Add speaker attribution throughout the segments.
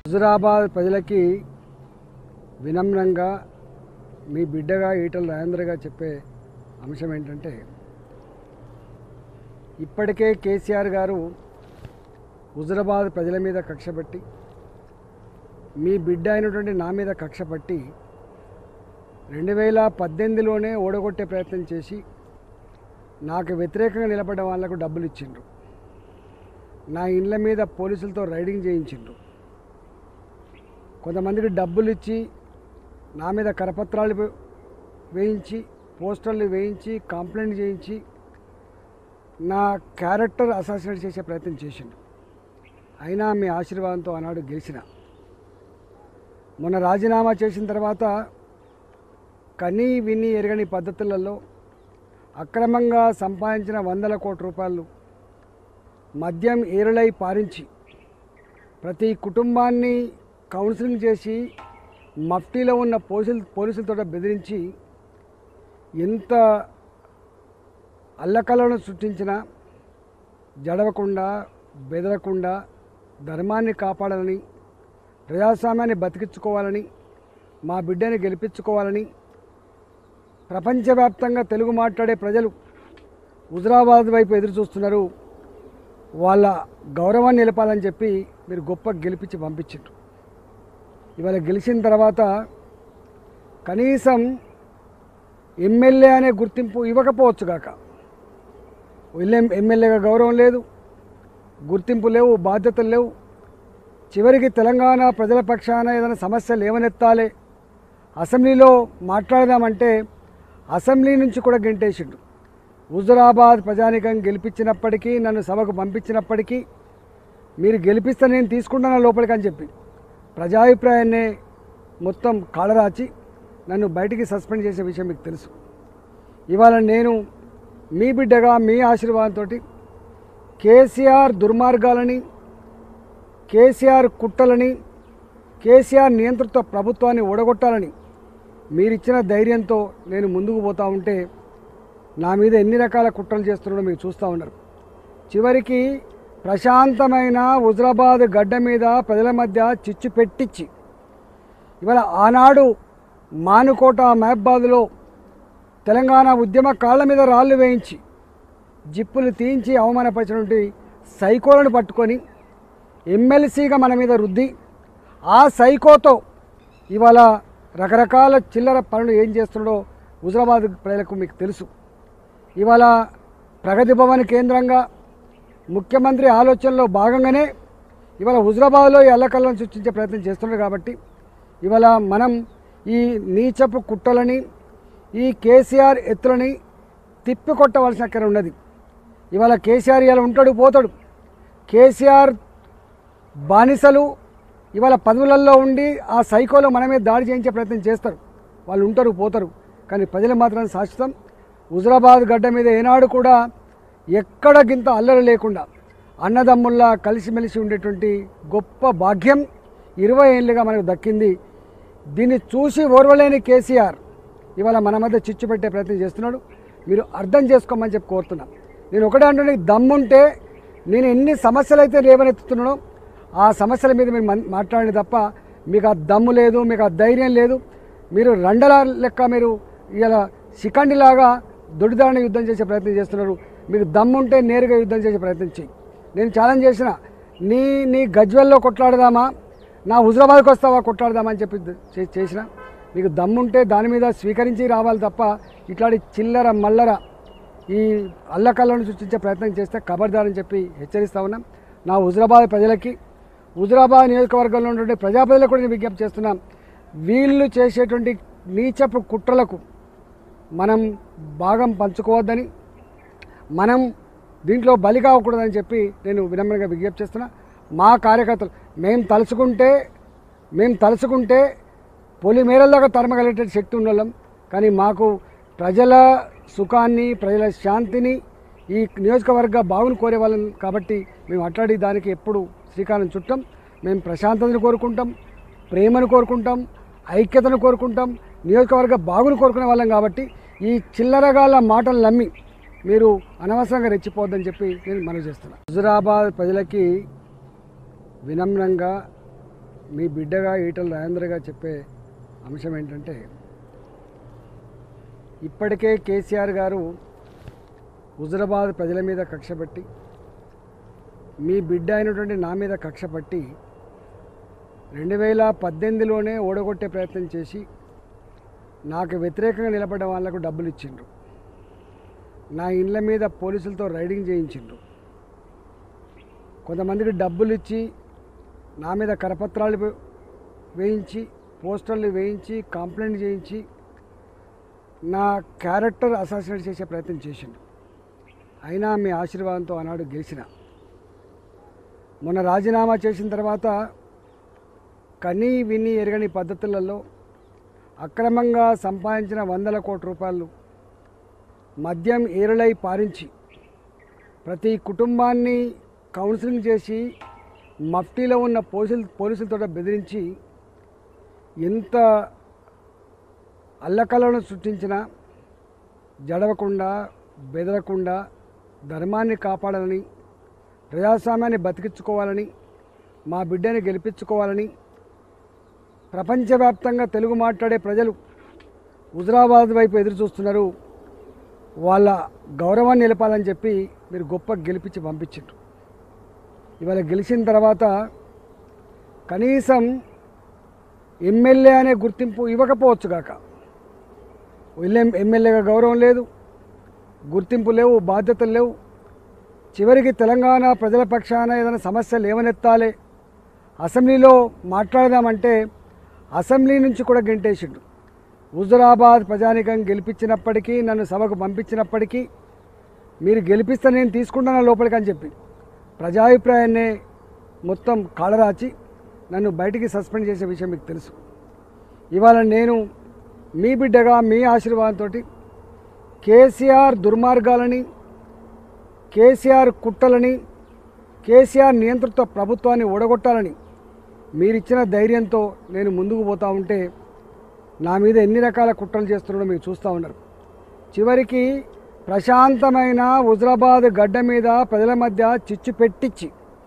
Speaker 1: హుజురాబాద్ ప్రజలకి వినమ్రంగా మీ బిడ్డగా ఈటల రాజేంద్రగా చెప్పే అంశం ఏంటంటే ఇప్పటికే కేసీఆర్ గారు హుజురాబాద్ ప్రజల మీద కక్ష పెట్టి మీ బిడ్డ అయినటువంటి నా మీద కక్ష పట్టి రెండు వేల పద్దెనిమిదిలోనే ఓడగొట్టే ప్రయత్నం చేసి నాకు వ్యతిరేకంగా నిలబడ్డ వాళ్ళకు డబ్బులు ఇచ్చిండ్రు నా ఇండ్ల మీద పోలీసులతో రైడింగ్ చేయించిండ్రు కొంతమందికి డబ్బులు ఇచ్చి నా మీద కరపత్రాలు వే- వేయించి పోస్టర్లు వేయించి కంప్లైంట్ చేయించి నా క్యారెక్టర్ అసాసినేట్ చేసే ప్రయత్నం చేసిండు అయినా మీ ఆశీర్వాదంతో ఆనాడు గెలిచిన మొన్న రాజీనామా చేసిన తర్వాత కనీ విని ఎరగని పద్ధతులలో అక్రమంగా సంపాదించిన వందల కోట్ల రూపాయలు మద్యం ఏరులై పారించి ప్రతి కుటుంబాన్ని కౌన్సిలింగ్ చేసి మఫ్టీలో ఉన్న పోలీసులు పోలీసులతో బెదిరించి ఎంత అల్లకలను సృష్టించినా జడవకుండా బెదరకుండా ధర్మాన్ని కాపాడాలని ప్రజాస్వామ్యాన్ని బతికించుకోవాలని మా బిడ్డని గెలిపించుకోవాలని ప్రపంచవ్యాప్తంగా తెలుగు మాట్లాడే ప్రజలు హుజరాబాద్ వైపు ఎదురు చూస్తున్నారు వాళ్ళ గౌరవాన్ని నిలపాలని చెప్పి మీరు గొప్ప గెలిపించి పంపించారు ఇవాళ గెలిచిన తర్వాత కనీసం ఎమ్మెల్యే అనే గుర్తింపు ఇవ్వకపోవచ్చు కాక ఎల్ఎం- ఎమ్మెల్యేగా గౌరవం లేదు గుర్తింపు లేవు బాధ్యతలు లేవు చివరికి తెలంగాణ ప్రజల పక్షాన ఏదైనా సమస్య లేవనెత్తాలి అసెంబ్లీలో మాట్లాడదామంటే అసెంబ్లీ నుంచి కూడా గెంటేసిండు హుజురాబాద్ ప్రజానికం గెలిపించినప్పటికీ నన్ను సభకు పంపించినప్పటికీ మీరు గెలిపిస్తే నేను తీసుకుంటాను లోపలికి అని చెప్పి ప్రజాభిప్రాయాన్నే మొత్తం కాళరాచి నన్ను బయటికి సస్పెండ్ చేసే విషయం మీకు తెలుసు ఇవాళ నేను మీ బిడ్డగా మీ ఆశీర్వాదంతో కేసీఆర్ దుర్మార్గాలని కేసీఆర్ కుట్రలని కేసీఆర్ నియంతృత్వ ప్రభుత్వాన్ని ఓడగొట్టాలని మీరిచ్చిన ధైర్యంతో నేను ముందుకు పోతా ఉంటే నా మీద ఎన్ని రకాల కుట్రలు చేస్తున్నాడో మీరు చూస్తూ ఉన్నారు చివరికి ప్రశాంతమైన హుజరాబాద్ గడ్డ మీద ప్రజల మధ్య చిచ్చు పెట్టించి ఇవాళ ఆనాడు మానుకోట మహబాద్లో తెలంగాణ ఉద్యమ కాళ్ళ మీద రాళ్ళు వేయించి జిప్పులు తీయించి అవమానపరిచినటువంటి సైకోలను పట్టుకొని ఎమ్మెల్సీగా మన మీద రుద్ది ఆ సైకోతో ఇవాళ రకరకాల చిల్లర పనులు ఏం చేస్తున్నాడో హుజరాబాద్ ప్రజలకు మీకు తెలుసు ఇవాళ ప్రగతి భవన్ కేంద్రంగా ముఖ్యమంత్రి ఆలోచనలో భాగంగానే ఇవాళ హుజరాబాద్లో ఈ అల్లకల్లను సృష్టించే ప్రయత్నం చేస్తున్నారు కాబట్టి ఇవాళ మనం ఈ నీచపు కుట్రలని ఈ కేసీఆర్ ఎత్తులని తిప్పికొట్టవలసిన అక్కడ ఉన్నది ఇవాళ కేసీఆర్ ఇలా ఉంటాడు పోతాడు కేసీఆర్ బానిసలు ఇవాళ పదవులలో ఉండి ఆ సైకోలో మన మీద దాడి చేయించే ప్రయత్నం చేస్తారు వాళ్ళు ఉంటారు పోతారు కానీ ప్రజలు మాత్రం శాశ్వతం హుజరాబాద్ గడ్డ మీద ఏనాడు కూడా ఎక్కడ గింత అల్లరి లేకుండా అన్నదమ్ముల్లా కలిసిమెలిసి ఉండేటువంటి గొప్ప భాగ్యం ఇరవై ఏళ్ళుగా మనకు దక్కింది దీన్ని చూసి ఓర్వలేని కేసీఆర్ ఇవాళ మన మధ్య చిచ్చు పెట్టే ప్రయత్నం చేస్తున్నాడు మీరు అర్థం చేసుకోమని చెప్పి కోరుతున్నా నేను ఒకటే అంటే దమ్ముంటే నేను ఎన్ని సమస్యలు అయితే లేవనెత్తుతున్నానో ఆ సమస్యల మీద మీరు మన్- మాట్లాడండి తప్ప మీకు ఆ దమ్ము లేదు మీకు ఆ ధైర్యం లేదు మీరు రండల లెక్క మీరు ఇలా శిఖండిలాగా దొడిదారణ యుద్ధం చేసే ప్రయత్నం చేస్తున్నారు మీకు దమ్ముంటే నేరుగా యుద్ధం చేసే ప్రయత్నం చేయి నేను ఛాలెంజ్ చేసిన నీ నీ గజ్వెల్లో కొట్లాడదామా నా హుజరాబాద్కి వస్తావా కొట్లాడదామా అని చెప్పి చే- చేసిన మీకు దమ్ముంటే దాని మీద స్వీకరించి రావాలి తప్ప ఇట్లాంటి చిల్లర మల్లర ఈ అల్లకల్లను సృష్టించే ప్రయత్నం చేస్తే ఖబర్దారని చెప్పి హెచ్చరిస్తా ఉన్నాం నా హుజరాబాద్ ప్రజలకి హుజరాబాద్ నియోజకవర్గంలో ఉన్నటువంటి ప్రజా ప్రజలకు కూడా నేను విజ్ఞప్తి చేస్తున్నాం వీళ్ళు చేసేటువంటి నీచపు కుట్రలకు మనం భాగం పంచుకోవద్దని మనం దీంట్లో బలి కాకూడదని చెప్పి నేను వినమ్రంగా విజ్ఞప్తి చేస్తున్నా మా కార్యకర్తలు మేము తలుచుకుంటే మేము తలుచుకుంటే పొలి మేరల్లాగా తరమగలిగే శక్తి ఉన్నోళ్ళం కానీ మాకు ప్రజల సుఖాన్ని ప్రజల శాంతిని ఈ నియోజకవర్గ బాగుని కోరే వాళ్ళం కాబట్టి మేము అట్లాడి దానికి ఎప్పుడు శ్రీకారం చుట్టాం మేము ప్రశాంతతను కోరుకుంటాం ప్రేమను కోరుకుంటాం ఐక్యతను కోరుకుంటాం నియోజకవర్గ బాగుని కోరుకునే వాళ్ళం కాబట్టి ఈ చిల్లరగాళ్ళ మాటలు నమ్మి మీరు అనవసరంగా రెచ్చిపోద్దని చెప్పి నేను మనవి చేస్తున్నాను హుజురాబాద్ ప్రజలకి వినమ్రంగా మీ బిడ్డగా ఈటల రాజేంద్రగా చెప్పే అంశం ఏంటంటే ఇప్పటికే కేసీఆర్ గారు హుజరాబాద్ ప్రజల మీద కక్ష పెట్టి మీ బిడ్డ అయినటువంటి నా మీద కక్ష పట్టి రెండు వేల పద్దెనిమిదిలోనే ఓడగొట్టే ప్రయత్నం చేసి నాకు వ్యతిరేకంగా నిలబడ్డ వాళ్ళకు డబ్బులు ఇచ్చిండ్రు నా ఇండ్ల మీద పోలీసులతో రైడింగ్ చేయించిండ్రు కొంతమందికి డబ్బులు ఇచ్చి నా మీద కరపత్రాలు వే- వేయించి పోస్టర్లు వేయించి కంప్లైంట్ చేయించి నా క్యారెక్టర్ అసాసినేట్ చేసే ప్రయత్నం చేసిండు అయినా మీ ఆశీర్వాదంతో ఆనాడు గెలిచిన మొన్న రాజీనామా చేసిన తర్వాత కనీ విని ఎరగని పద్ధతులలో అక్రమంగా సంపాదించిన వందల కోట్ల రూపాయలు మద్యం ఏరులై పారించి ప్రతి కుటుంబాన్ని కౌన్సిలింగ్ చేసి మఫ్టీలో ఉన్న పోలీసులు పోలీసులతో బెదిరించి ఎంత అల్లకలను సృష్టించినా జడవకుండా బెదరకుండా ధర్మాన్ని కాపాడాలని ప్రజాస్వామ్యాన్ని బతికించుకోవాలని మా బిడ్డని గెలిపించుకోవాలని ప్రపంచవ్యాప్తంగా తెలుగు మాట్లాడే ప్రజలు హుజరాబాద్ వైపు ఎదురు చూస్తున్నారు వాళ్ళ గౌరవాన్ని నిలపాలని చెప్పి మీరు గొప్ప గెలిపించి పంపించారు ఇవాళ గెలిచిన తర్వాత కనీసం ఎమ్మెల్యే అనే గుర్తింపు ఇవ్వకపోవచ్చు కాక ఎమ్మెల్యేగా గౌరవం లేదు గుర్తింపు లేవు బాధ్యతలు లేవు చివరికి తెలంగాణ ప్రజల పక్షాన ఏదైనా సమస్యలు లేవనెత్తాలి అసెంబ్లీలో మాట్లాడదామంటే అసెంబ్లీ నుంచి కూడా గెంటేసిండు హుజురాబాద్ ప్రజానికం గెలిపించినప్పటికీ నన్ను సభకు పంపించినప్పటికీ మీరు గెలిపిస్తే నేను తీసుకుంటాను లోపలికి అని చెప్పి ప్రజాభిప్రాయాన్నే మొత్తం కాళరాచి నన్ను బయటికి సస్పెండ్ చేసే విషయం మీకు తెలుసు ఇవాళ నేను మీ బిడ్డగా మీ ఆశీర్వాదంతో కేసీఆర్ దుర్మార్గాలని కేసీఆర్ కుట్రలని కేసీఆర్ నియంతృత్వ ప్రభుత్వాన్ని ఓడగొట్టాలని మీరిచ్చిన ధైర్యంతో నేను ముందుకు పోతా ఉంటే నా మీద ఎన్ని రకాల కుట్రలు చేస్తున్నాడో మీరు చూస్తూ ఉన్నారు చివరికి ప్రశాంతమైన హుజరాబాద్ గడ్డ మీద ప్రజల మధ్య చిచ్చు పెట్టించి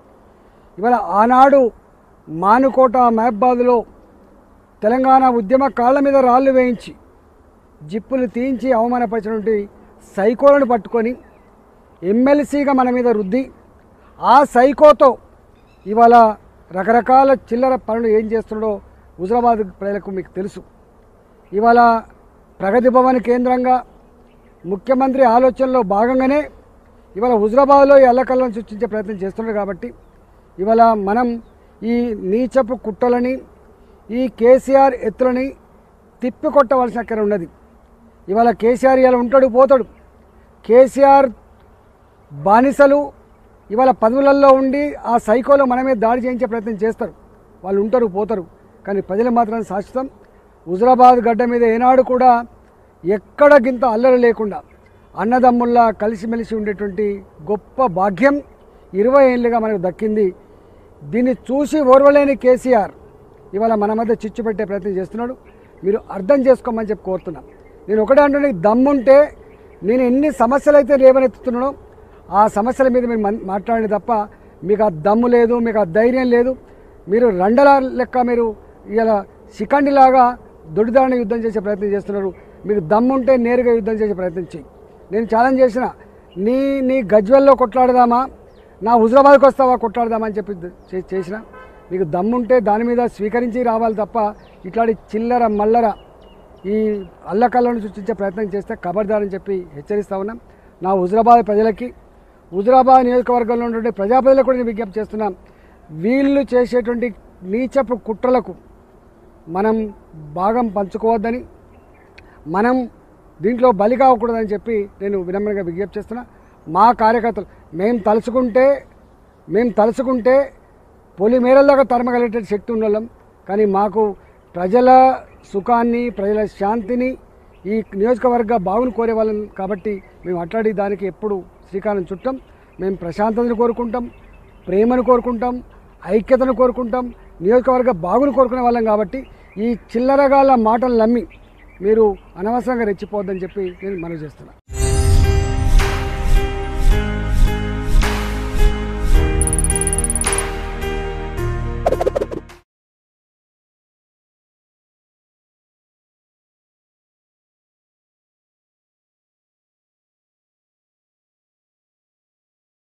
Speaker 1: ఇవాళ ఆనాడు మానుకోట మహబాద్లో తెలంగాణ ఉద్యమ కాళ్ళ మీద రాళ్ళు వేయించి జిప్పులు తీయించి అవమానపరిచినటువంటి సైకోలను పట్టుకొని ఎమ్మెల్సీగా మన మీద రుద్ది ఆ సైకోతో ఇవాళ రకరకాల చిల్లర పనులు ఏం చేస్తున్నాడో హుజరాబాద్ ప్రజలకు మీకు తెలుసు ఇవాళ ప్రగతి భవన్ కేంద్రంగా ముఖ్యమంత్రి ఆలోచనలో భాగంగానే ఇవాళ హుజరాబాద్లో ఈ అల్లకల్లను సృష్టించే ప్రయత్నం చేస్తున్నారు కాబట్టి ఇవాళ మనం ఈ నీచపు కుట్రలని ఈ కేసీఆర్ ఎత్తులని తిప్పికొట్టవలసిన అక్కడ ఉన్నది ఇవాళ కేసీఆర్ ఇలా ఉంటాడు పోతాడు కేసీఆర్ బానిసలు ఇవాళ పదవులలో ఉండి ఆ సైకోలో మనమే దాడి చేయించే ప్రయత్నం చేస్తారు వాళ్ళు ఉంటారు పోతారు కానీ ప్రజలు మాత్రం శాశ్వతం హుజరాబాద్ గడ్డ మీద ఏనాడు కూడా ఎక్కడ గింత అల్లరి లేకుండా అన్నదమ్ముల్లా కలిసిమెలిసి ఉండేటువంటి గొప్ప భాగ్యం ఇరవై ఏళ్ళుగా మనకు దక్కింది దీన్ని చూసి ఓర్వలేని కేసీఆర్ ఇవాళ మన మధ్య చిచ్చు పెట్టే ప్రయత్నం చేస్తున్నాడు మీరు అర్థం చేసుకోమని చెప్పి కోరుతున్నాను నేను ఒకటే అంటున్నా దమ్ముంటే నేను ఎన్ని సమస్యలు అయితే లేవనెత్తుతున్నానో ఆ సమస్యల మీద మీరు మన్- మాట్లాడండి తప్ప మీకు ఆ దమ్ము లేదు మీకు ఆ ధైర్యం లేదు మీరు రండల లెక్క మీరు ఇలా శిఖండిలాగా దొడిదారిన యుద్ధం చేసే ప్రయత్నం చేస్తున్నారు మీకు దమ్ముంటే నేరుగా యుద్ధం చేసే ప్రయత్నం చేయి నేను ఛాలెంజ్ చేసిన నీ నీ గజ్వెల్లో కొట్లాడదామా నా హుజరాబాద్కి వస్తావా కొట్లాడదామా అని చెప్పి చే- చేసిన మీకు దమ్ముంటే దాని మీద స్వీకరించి రావాలి తప్ప ఇట్లాంటి చిల్లర మల్లర ఈ అల్లకల్లను సృష్టించే ప్రయత్నం చేస్తే ఖబర్దారని చెప్పి హెచ్చరిస్తా ఉన్నాం నా హుజరాబాద్ ప్రజలకి హుజరాబాద్ నియోజకవర్గంలో ఉన్నటువంటి ప్రజా ప్రజలకు కూడా నేను విజ్ఞప్తి చేస్తున్నాం వీళ్ళు చేసేటువంటి నీచపు కుట్రలకు మనం భాగం పంచుకోవద్దని మనం దీంట్లో బలి కాకూడదని చెప్పి నేను వినమ్రంగా విజ్ఞప్తి చేస్తున్నా మా కార్యకర్తలు మేము తలుచుకుంటే మేము తలుచుకుంటే పొలి మేరల్లాగా తరమగలిగే శక్తి ఉన్నోళ్ళం కానీ మాకు ప్రజల సుఖాన్ని ప్రజల శాంతిని ఈ నియోజకవర్గ బాగుని కోరే వాళ్ళం కాబట్టి మేము అట్లాంటి దానికి ఎప్పుడు శ్రీకారం చుట్టాం మేము ప్రశాంతతను కోరుకుంటాం ప్రేమను కోరుకుంటాం ఐక్యతను కోరుకుంటాం నియోజకవర్గ బాగుని కోరుకునే వాళ్ళం కాబట్టి ఈ చిల్లరగాళ్ళ మాటలు నమ్మి మీరు అనవసరంగా రెచ్చిపోవద్దని చెప్పి నేను మనవి చేస్తున్నాను